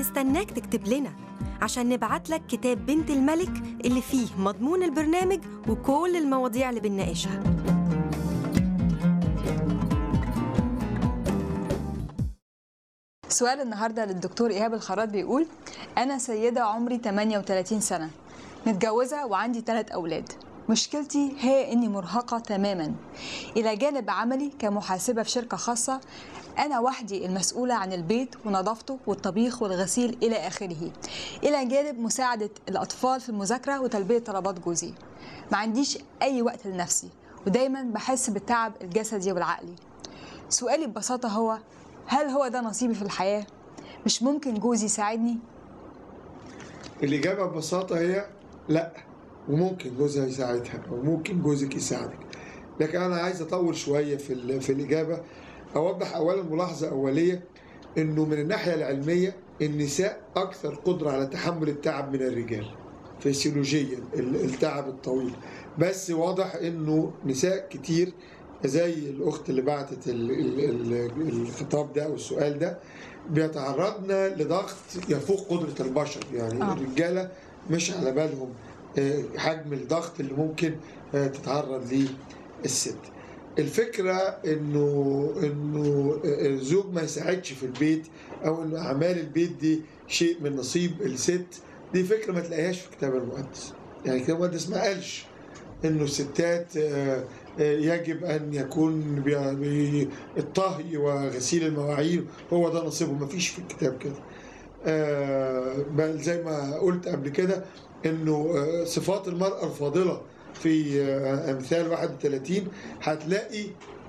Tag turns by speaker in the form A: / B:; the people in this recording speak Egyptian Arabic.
A: هنستناك تكتب لنا عشان نبعت لك كتاب بنت الملك اللي فيه مضمون البرنامج وكل المواضيع اللي بنناقشها
B: سؤال النهارده للدكتور ايهاب الخراط بيقول انا سيده عمري 38 سنه متجوزه وعندي ثلاث اولاد مشكلتي هي اني مرهقه تماما الى جانب عملي كمحاسبه في شركه خاصه انا وحدي المسؤوله عن البيت ونظافته والطبيخ والغسيل الى اخره الى جانب مساعده الاطفال في المذاكره وتلبيه طلبات جوزي ما عنديش اي وقت لنفسي ودايما بحس بالتعب الجسدي والعقلي سؤالي ببساطه هو هل هو ده نصيبي في الحياه مش ممكن جوزي يساعدني
C: الإجابة ببساطة هي لا وممكن جوزها يساعدها وممكن جوزك يساعدك لكن أنا عايز أطول شوية في, ال- في الإجابة أوضح أولا ملاحظة أولية إنه من الناحية العلمية النساء أكثر قدرة على تحمل التعب من الرجال فسيولوجيا ال- التعب الطويل بس واضح إنه نساء كتير زي الأخت اللي بعتت ال- ال- ال- الخطاب ده أو السؤال ده بيتعرضنا لضغط يفوق قدرة البشر يعني
B: آه.
C: آه. الرجالة مش على بالهم آه، حجم الضغط اللي ممكن آه، تتعرض ليه الست الفكرة انه انه الزوج ما يساعدش في البيت او انه اعمال البيت دي شيء من نصيب الست دي فكرة ما تلاقيهاش في الكتاب المقدس يعني الكتاب المقدس ما قالش انه الستات آه، آه، يجب ان يكون بي- بي- الطهي وغسيل المواعين هو ده نصيبه ما فيش في الكتاب كده آه، بل زي ما قلت قبل كده انه آه، صفات المرأة الفاضلة في آه، امثال 31 هتلاقي